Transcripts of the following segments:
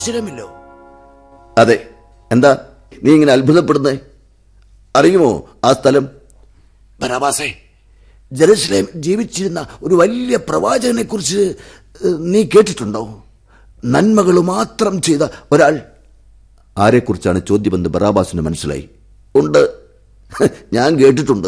സ്ഥിരമില്ലോ അതെ എന്താ നീ ഇങ്ങനെ അത്ഭുതപ്പെടുന്നേ അറിയുമോ ആ സ്ഥലം ബറാബാസേ ജെറുസലേം ജീവിച്ചിരുന്ന ഒരു വലിയ പ്രവാചകനെ കുറിച്ച് നീ കേട്ടിട്ടുണ്ടോ നന്മകൾ മാത്രം ചെയ്ത ഒരാൾ ആരെക്കുറിച്ചാണ് ചോദ്യമെന്ന് ബറാബാസിന് മനസ്സിലായി ഉണ്ട് ഞാൻ കേട്ടിട്ടുണ്ട്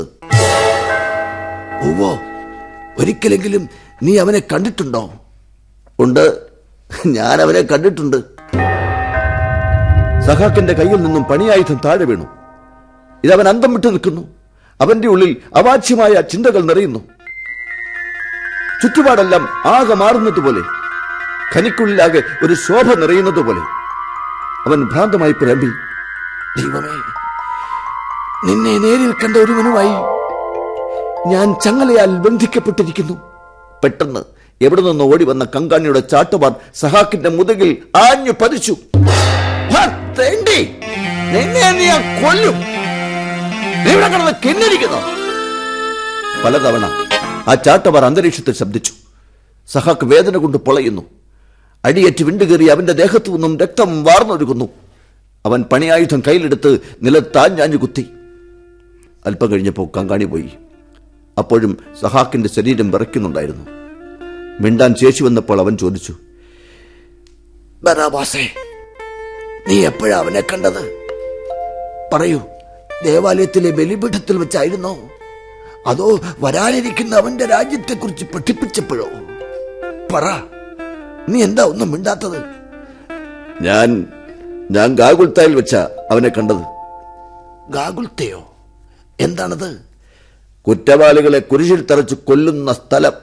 ഓവോ ഒരിക്കലെങ്കിലും നീ അവനെ കണ്ടിട്ടുണ്ടോ ഉണ്ട് ഞാൻ അവനെ കണ്ടിട്ടുണ്ട് സഹാക്കിന്റെ കയ്യിൽ നിന്നും പണിയായുധം താഴെ വീണു ഇതവൻ അന്തം വിട്ടു നിൽക്കുന്നു അവന്റെ ഉള്ളിൽ അവാച്യമായ ചിന്തകൾ നിറയുന്നു ചുറ്റുപാടെല്ലാം ആകെ മാറുന്നത് പോലെ ഖനിക്കുള്ളിലാകെ ഒരു ശോഭ നിറയുന്നത് പോലെ അവൻ ഭ്രാന്തമായി പുലമ്പി ദൈവമേ നിന്നെ നേരിൽ കണ്ട ഒരുവനുമായി ഞാൻ ചങ്ങലയാൽ ബന്ധിക്കപ്പെട്ടിരിക്കുന്നു പെട്ടെന്ന് എവിടെ നിന്ന് ഓടി വന്ന കങ്കാണിയുടെ ചാട്ടുപാർ സഹാക്കിന്റെ മുതുകിൽ ആഞ്ഞു പതിച്ചു ഹാ, തേണ്ടി നിന്നെ നീ ഞാൻ കൊല്ലും നീ ഇവിടെ കിടന്ന് കിന്നരിക്കുന്നു പലതവണ ആ ചാട്ടവാർ അന്തരീക്ഷത്തിൽ ശബ്ദിച്ചു സഹാക്ക് വേദന കൊണ്ട് പൊളയുന്നു അടിയേറ്റ് വിണ്ടുകയറി അവന്റെ ദേഹത്തു നിന്നും രക്തം വാർന്നൊഴുകുന്നു അവൻ പണിയായുധം കയ്യിലെടുത്ത് നിലത്താഞ്ഞാഞ്ഞു കുത്തി അല്പം കഴിഞ്ഞപ്പോൾ കങ്കാണി പോയി അപ്പോഴും സഹാക്കിന്റെ ശരീരം വിറയ്ക്കുന്നുണ്ടായിരുന്നു മിണ്ടാൻ ശേഷി വന്നപ്പോൾ അവൻ ചോദിച്ചു ബറാബാസേ നീ എപ്പോഴാ അവനെ കണ്ടത് പറയൂ ദേവാലയത്തിലെ ബലിപീഠത്തിൽ വെച്ചായിരുന്നോ അതോ വരാനിരിക്കുന്ന അവന്റെ രാജ്യത്തെക്കുറിച്ച് പഠിപ്പിച്ചപ്പോഴോ പറ നീ എന്താ ഒന്നും മിണ്ടാത്തത് ഞാൻ ഞാൻ ഗാഗുൽത്തായിൽ വെച്ച അവനെ കണ്ടത് ഗാഗുൽത്തയോ എന്താണത് കുറ്റവാളികളെ കുരിശിൽ തറച്ച് കൊല്ലുന്ന സ്ഥലം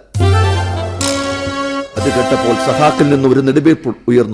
അത് കേട്ടപ്പോൾ സഹാക്കിൽ നിന്ന് ഒരു നെടുവീർപ്പ് ഉയർന്നു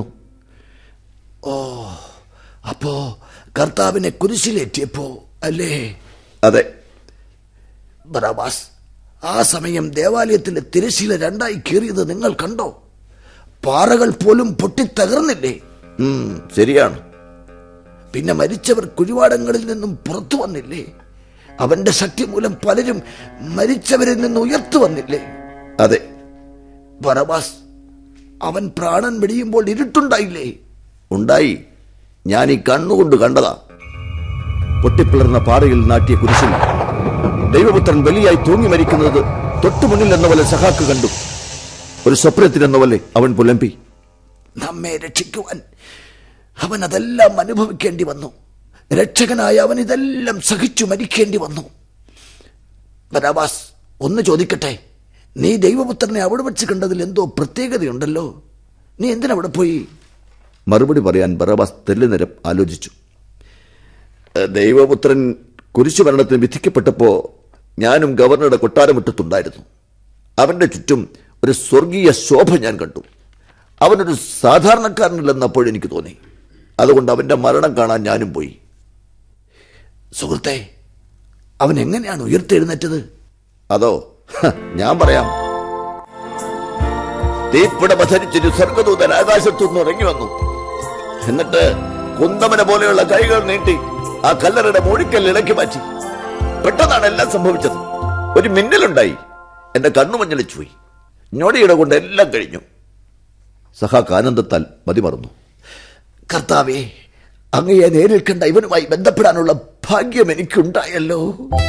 അപ്പോ കർത്താവിനെ കുരിശിലേറ്റിയപ്പോ അല്ലേ അതെ ബറാബാസ് ആ സമയം ദേവാലയത്തിലെ തിരശീല രണ്ടായി കീറിയത് നിങ്ങൾ കണ്ടോ പാറകൾ പോലും പൊട്ടിത്തകർന്നില്ലേ ഉം, ശരിയാണ് പിന്നെ മരിച്ചവർ കുഴിവാടങ്ങളിൽ നിന്നും പുറത്തു വന്നില്ലേ അവന്റെ ശക്തി മൂലം പലരും മരിച്ചവരിൽ നിന്ന് ഉയർത്തു വന്നില്ലേ അതെ ബറബാസ് അവൻ പ്രാണൻ വെടിയുമ്പോൾ ഇരുട്ടുണ്ടായില്ലേ ഉണ്ടായി ഞാൻ ഈ കണ്ണുകൊണ്ട് കണ്ടതാ പൊട്ടിപ്പിളർന്ന പാറയിൽ നാട്ടിയ കുരിശിൽ ദൈവപുത്രൻ ബലിയായി തൂങ്ങി മരിക്കുന്നത് തൊട്ടുമുന്നിൽ എന്ന പോലെ സഹാക്ക് കണ്ടു ഒരു സ്വപ്നത്തിനെന്ന പോലെ അവൻ പുലമ്പി നമ്മെ രക്ഷിക്കുവാൻ അവൻ അതെല്ലാം അനുഭവിക്കേണ്ടി വന്നു രക്ഷകനായ അവൻ ഇതെല്ലാം സഹിച്ചു മരിക്കേണ്ടി വന്നു ബരാബാസ് ഒന്ന് ചോദിക്കട്ടെ നീ ദൈവപുത്രനെ അവിടെ വെച്ച് കണ്ടതിൽ എന്തോ പ്രത്യേകതയുണ്ടല്ലോ നീ എന്തിനവിടെ പോയി മറുപടി പറയാൻ ബറബാസ് തെല്ലുനേരം ആലോചിച്ചു "ഏ, ദൈവപുത്രൻ കുരിശുമരണത്തിന് വിധിക്കപ്പെട്ടപ്പോ ഞാനും ഗവർണറുടെ കൊട്ടാരമുറ്റത്തുണ്ടായിരുന്നു അവന്റെ ചുറ്റും ഒരു സ്വർഗീയ ശോഭ ഞാൻ കണ്ടു അവനൊരു സാധാരണക്കാരനല്ലെന്നപ്പോൾ എനിക്ക് തോന്നി അതുകൊണ്ട് അവന്റെ മരണം കാണാൻ ഞാനും പോയി സുഹൃത്തെ അവൻ എങ്ങനെയാണ് ഉയർത്തെഴുന്നേറ്റത് അതോ ഹ, ഞാൻ പറയാം തീപ്പിടമ ധരിച്ചൊരു സ്വർഗദൂതൻ ആകാശത്തുനിന്ന് ഇറങ്ങി വന്നു എന്നിട്ട് കുന്തമന പോലെയുള്ള കൈകൾ നീട്ടി ആ കല്ലറയുടെ മൂഴിക്കല്ല് ഇളക്കി മാറ്റി പെട്ടെന്നാണ് എല്ലാം സംഭവിച്ചത് ഒരു മിന്നലുണ്ടായി എന്റെ കണ്ണു മഞ്ഞളിച്ചു പോയി ഞൊടിയുടെ കൊണ്ട് എല്ലാം കഴിഞ്ഞു സഹാക്ക് ആനന്ദത്താൽ മതിമറന്നു കർത്താവേ അങ്ങയെ നേരിൽ കണ്ട ഇവനുമായി ബന്ധപ്പെടാനുള്ള ഭാഗ്യം എനിക്കുണ്ടായല്ലോ